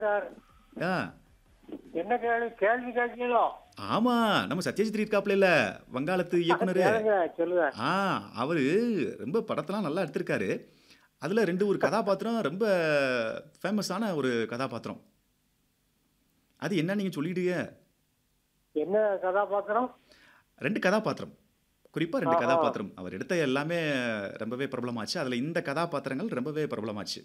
Sir ஆ என்ன கேள்வி கேள்வி கேட்கீங்களோ ஆமா நம்ம சத்யஜித் இருக்காப்ல இல்ல வங்காளத்து இயக்குனர் கேளுங்க சொல்லுங்க ஆ அவரு ரொம்ப படத்தெல்லாம் நல்லா எடுத்திருக்காரு அதுல ரெண்டு ஒரு கதாபாத்திரம் ரொம்ப ஃபேமஸான ஒரு கதாபாத்திரம் அது என்ன நீங்க சொல்லிடுங்க என்ன கதாபாத்திரம் ரெண்டு கதாபாத்திரம் குறிப்பா ரெண்டு ஆஹா. கதாபாத்திரம் அவர் எடுத்த எல்லாமே ரொம்பவே பிரபலமாச்சு அதுல இந்த கதாபாத்திரங்கள் ரொம்பவே பிரபலமாச்சு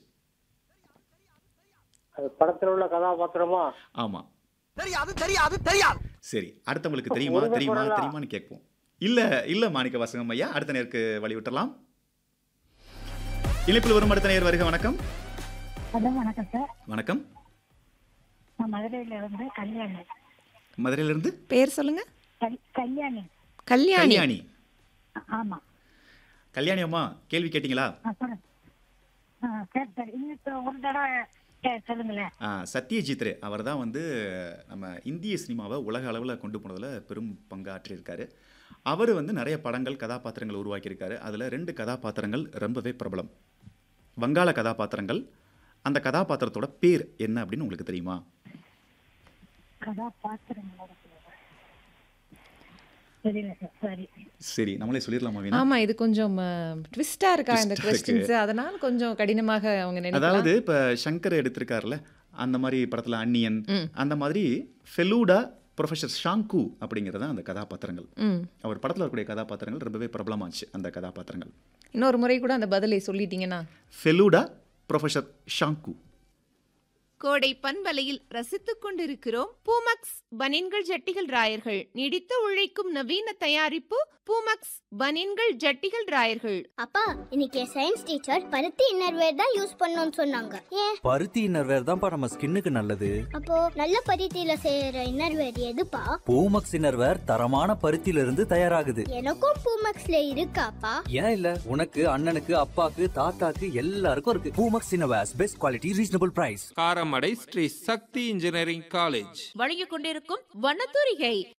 அது படத்துல உள்ள கதாபாத்திரமா ஆமா தெரியாது தெரியாது தெரியாது சரி அடுத்தவங்களுக்கு தெரியுமா உரிமை தெரியுமா கோரலாம். தெரியுமான்னு கேட்போம் இல்ல இல்ல மாணிக்க வாசகம் ஐயா அடுத்த நேருக்கு வழி விட்டுறலாம் இணைப்பில் வரும் அடுத்த நேர் வருக வணக்கம் ஹலோ வணக்கம் சார் வணக்கம் நான் மதுரையில இருந்து கல்யாணி மதுரையில இருந்து பேர் சொல்லுங்க கல்- கல்யாணி கல்யாணி கல்யாணி ஆமா கல்யாணி அம்மா கேள்வி கேட்டீங்களா ஆ, சொல்லுங்க ஆ, சரி சரி இன்னும் இப்ப ஒரு தடவை கே- சொல்லுங்களேன் ஆ, சத்யஜித் ரே அவர் தான் வந்து நம்ம இந்திய சினிமாவை உலக அளவில் கொண்டு போனதில் பெரும் பங்காற்றியிருக்காரு அவர் வந்து நிறைய படங்கள் கதாபாத்திரங்கள் உருவாக்கியிருக்காரு அதில் ரெண்டு கதாபாத்திரங்கள் ரொம்பவே பிரபலம் வங்காள கதாபாத்திரங்கள் அந்த கதாபாத்திரத்தோட பேர் என்ன அப்படின்னு உங்களுக்கு தெரியுமா கதாபாத்திரங்களோட சொல்லுங்க. தெரியல சார் சரி சரி நம்மளே சொல்லிடலாமா வீணா ஆமா இது கொஞ்சம் ட்விஸ்டா இருக்கா இந்த Twist ஆ இருக்கு. கொஸ்டின்ஸ் அதனால கொஞ்சம் கடினமாக அவங்க நினைக்கலாம் அதாவது இப்போ சங்கர் எடுத்திருக்காருல்ல அந்த மாதிரி படத்தில் அன்னியன் ம். அந்த மாதிரி ஃபெலூடா ப்ரொஃபஸர் ஷாங்கு அப்படிங்கிறது தான் அந்த கதாபாத்திரங்கள் ம் அவர் படத்தில் இருக்கக்கூடிய கதாபாத்திரங்கள் ரொம்பவே பிரபலமாச்சு அந்த கதாபாத்திரங்கள் இன்னொரு முறை கூட அந்த பதிலை சொல்லிட்டீங்கன்னா ஃபெலூடா ப்ரொஃபஸர் ஷாங்கு கோடை பண்பலையில் ரசித்துக் கொண்டிருக்கிறோம் பூமக்ஸ் பனின்கள் ஜட்டிகள் ராயர்கள் நீடித்து உழைக்கும் நவீன தயாரிப்பு பூமக்ஸ் பனின்கள் ஜட்டிகள் ராயர்கள் அப்பா இன்னைக்கு சயின்ஸ் டீச்சர் பருத்தி இன்னர்வேர் தான் யூஸ் பண்ணணும்னு சொன்னாங்க ஏன் பருத்தி இன்னர்வேர் தான்ப்பா நம்ம ஸ்கின்னுக்கு நல்லது அப்போ நல்ல பருத்தியில செய்யற இன்னர்வேர் எதுப்பா பூமக்ஸ் இன்னர்வேர் தரமான பருத்தியில இருந்து தயாராகுது எனக்கும் பூமக்ஸ்ல இருக்காப்பா ஏன் இல்ல உனக்கு அண்ணனுக்கு அப்பாக்கு தாத்தாக்கு எல்லாருக்கும் இருக்கு Poomex innerwears best quality reasonable price Karamadai Sri Sakthi engineering college வழங்கிக் கொண்டிருக்கும் வண்ணத்தூரிகை